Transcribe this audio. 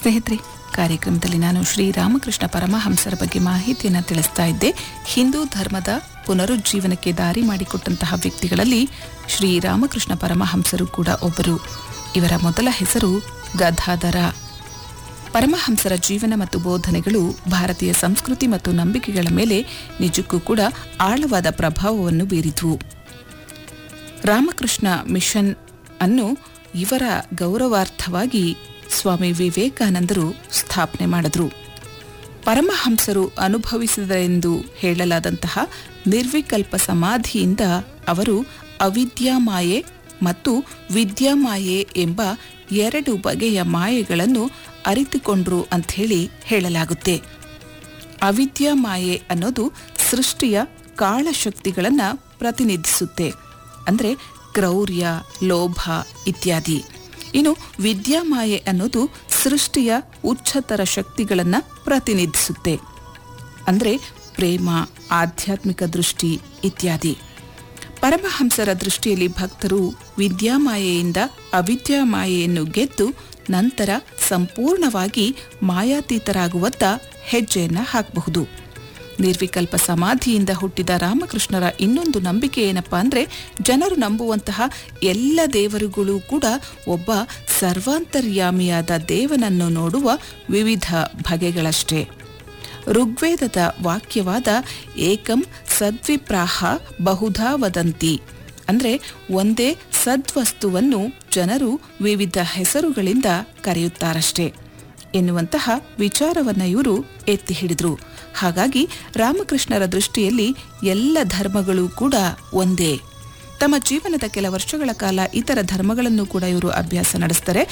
ಸ್ನೇಹಿತರೆ ಕಾರ್ಯಕ್ರಮದಲ್ಲಿ ನಾನು ಶ್ರೀರಾಮಕೃಷ್ಣ ಪರಮಹಂಸರ ಬಗ್ಗೆ ಮಾಹಿತಿಯನ್ನು ತಿಳಿಸ್ತಾ ಇದ್ದೆ ಹಿಂದೂ ಧರ್ಮದ ಪುನರುಜ್ಜೀವನಕ್ಕೆ ದಾರಿ ಮಾಡಿಕೊಟ್ಟಂತಹ ವ್ಯಕ್ತಿಗಳಲ್ಲಿ ಶ್ರೀರಾಮಕೃಷ್ಣ ಪರಮಹಂಸರು ಕೂಡ ಒಬ್ಬರು ಇವರ ಮೊದಲ ಹೆಸರು ಗದಾಧರ ಪರಮಹಂಸರ ಜೀವನ ಮತ್ತು ಬೋಧನೆಗಳು ಭಾರತೀಯ ಸಂಸ್ಕೃತಿ ಮತ್ತು ನಂಬಿಕೆಗಳ ಮೇಲೆ ನಿಜಕ್ಕೂ ಕೂಡ ಆಳವಾದ ಪ್ರಭಾವವನ್ನು ಬೀರಿದ್ವು ರಾಮಕೃಷ್ಣ ಮಿಷನ್ ಅನ್ನು ಇವರ ಗೌರವಾರ್ಥವಾಗಿ ಸ್ವಾಮಿ ವಿವೇಕಾನಂದರು ಸ್ಥಾಪನೆ ಮಾಡಿದ್ರು ಪರಮಹಂಸರು ಅನುಭವಿಸಿದರೆಂದು ಹೇಳಲಾದಂತಹ ನಿರ್ವಿಕಲ್ಪ ಸಮಾಧಿಯಿಂದ ಅವರು ಅವಿದ್ಯಾಮಾಯೆ ಮತ್ತು ವಿದ್ಯಾಮಾಯೆ ಎಂಬ ಎರಡು ಬಗೆಯ ಮಾಯೆಗಳನ್ನು ಅರಿತುಕೊಂಡ್ರು ಅಂಥೇಳಿ ಹೇಳಲಾಗುತ್ತೆ ಅವಿದ್ಯಾಮಾಯೆ ಅನ್ನೋದು ಸೃಷ್ಟಿಯ ಕಾಳಶಕ್ತಿಗಳನ್ನು ಪ್ರತಿನಿಧಿಸುತ್ತೆ ಅಂದರೆ ಕ್ರೌರ್ಯ ಲೋಭ ಇತ್ಯಾದಿ ಇನ್ನು ವಿದ್ಯಾಮಾಯೆ ಅನ್ನೋದು ಸೃಷ್ಟಿಯ ಉಚ್ಚತರ ಶಕ್ತಿಗಳನ್ನು ಪ್ರತಿನಿಧಿಸುತ್ತೆ ಅಂದರೆ ಪ್ರೇಮ ಆಧ್ಯಾತ್ಮಿಕ ದೃಷ್ಟಿ ಇತ್ಯಾದಿ ಪರಮಹಂಸರ ದೃಷ್ಟಿಯಲ್ಲಿ ಭಕ್ತರು ವಿದ್ಯಾಮಾಯೆಯಿಂದ ಅವಿದ್ಯಾಮಾಯೆಯನ್ನು ಗೆದ್ದು ನಂತರ ಸಂಪೂರ್ಣವಾಗಿ ಮಾಯಾತೀತರಾಗುವತ್ತ ಹೆಜ್ಜೆಯನ್ನು ಹಾಕಬಹುದು ನಿರ್ವಿಕಲ್ಪ ಸಮಾಧಿಯಿಂದ ಹುಟ್ಟಿದ ರಾಮಕೃಷ್ಣರ ಇನ್ನೊಂದು ನಂಬಿಕೆ ಏನಪ್ಪಾ ಅಂದರೆ ಜನರು ನಂಬುವಂತಹ ಎಲ್ಲ ದೇವರುಗಳು ಕೂಡ ಒಬ್ಬ ಸರ್ವಾಂತರ್ಯಾಮಿಯಾದ ದೇವನನ್ನು ನೋಡುವ ವಿವಿಧ ಬಗೆಗಳಷ್ಟೇ ಋಗ್ವೇದದ ವಾಕ್ಯವಾದ ಏಕಂ ಸದ್ವಿಪ್ರಾಹ ಬಹುಧಾ ವದಂತಿ ಅಂದರೆ ಒಂದೇ ಸದ್ವಸ್ತುವನ್ನು ಜನರು ವಿವಿಧ ಹೆಸರುಗಳಿಂದ ಕರೆಯುತ್ತಾರಷ್ಟೇ ಎನ್ನುವಂತಹ ವಿಚಾರವನ್ನು ಇವರು ಎತ್ತಿ ಹಿಡಿದ್ರು ಹಾಗಾಗಿ ರಾಮಕೃಷ್ಣರ ದೃಷ್ಟಿಯಲ್ಲಿ ಎಲ್ಲ ಧರ್ಮಗಳು ಕೂಡ ಒಂದೇ ತಮ್ಮ ಜೀವನದ ಕೆಲ ವರ್ಷಗಳ ಕಾಲ ಇತರ ಧರ್ಮಗಳನ್ನು ಕೂಡ ಇವರು ಅಭ್ಯಾಸ ನಡೆಸ್ತಾರೆ